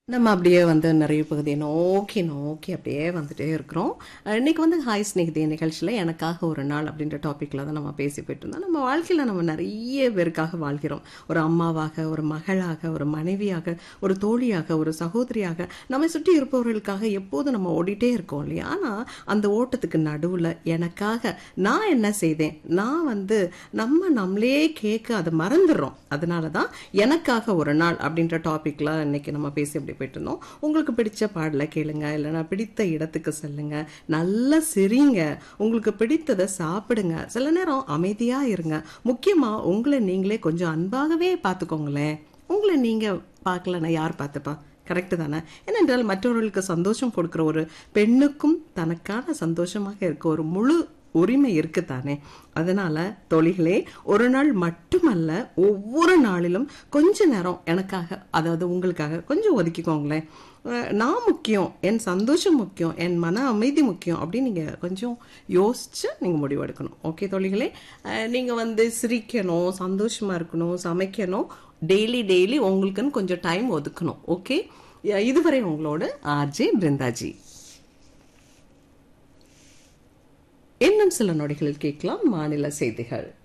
நம்ம அப்படியே வந்து நிறைய பகுதியை நோக்கி நோக்கி அப்படியே வந்துட்டே இருக்கிறோம் அஹ் இன்னைக்கு வந்து ஹாய் ஸ்நேகிதி நிகழ்ச்சியில் எனக்காக ஒரு நாள் அப்படின்ற டாப்பிக்கில் தான் நம்ம பேசி போயிட்டு இருந்தோம் நம்ம வாழ்க்கையில் நம்ம நிறைய பேருக்காக வாழ்கிறோம் ஒரு அம்மாவாக ஒரு மகளாக ஒரு மனைவியாக ஒரு தோழியாக ஒரு சகோதரியாக நம்மை சுற்றி இருப்பவர்களுக்காக எப்போதும் நம்ம ஓடிட்டே இருக்கோம் இல்லையா ஆனால் அந்த ஓட்டத்துக்கு நடுவில் எனக்காக நான் என்ன செய்தேன் நான் வந்து நம்ம நம்மளே கேட்க அதை மறந்துடுறோம் அதனால தான் எனக்காக ஒரு நாள் அப்படின்ற டாபிக்ல இன்னைக்கு நம்ம பேசி அப்படி போயிட்டு இருந்தோம் உங்களுக்கு பிடிச்ச பாடலை கேளுங்க இல்லைன்னா பிடித்த இடத்துக்கு செல்லுங்க நல்லா சிரிங்க உங்களுக்கு பிடித்ததை சாப்பிடுங்க சில நேரம் அமைதியா இருங்க முக்கியமா உங்களை நீங்களே கொஞ்சம் அன்பாகவே பார்த்துக்கோங்களேன் உங்களை நீங்க பார்க்கலன்னா யார் பார்த்துப்பா கரெக்டு தானே ஏனென்றால் மற்றவர்களுக்கு சந்தோஷம் கொடுக்குற ஒரு பெண்ணுக்கும் தனக்கான சந்தோஷமாக இருக்க ஒரு முழு உரிமை இருக்குதானே அதனால தோழிகளே ஒரு நாள் மட்டுமல்ல ஒவ்வொரு நாளிலும் கொஞ்ச நேரம் எனக்காக அதாவது உங்களுக்காக கொஞ்சம் ஒதுக்கிக்கோங்களேன் அஹ் நான் முக்கியம் என் சந்தோஷம் முக்கியம் என் மன அமைதி முக்கியம் அப்படின்னு நீங்கள் கொஞ்சம் யோசிச்சு நீங்கள் முடிவெடுக்கணும் ஓகே தோழிகளே அஹ் நீங்க வந்து சிரிக்கணும் சந்தோஷமா இருக்கணும் சமைக்கணும் டெய்லி டெய்லி உங்களுக்குன்னு கொஞ்சம் டைம் ஒதுக்கணும் ஓகே இதுவரை உங்களோட ஆர்ஜே பிருந்தாஜி இன்னும் சில நொடிகளில் கேட்கலாம் மாநில செய்திகள்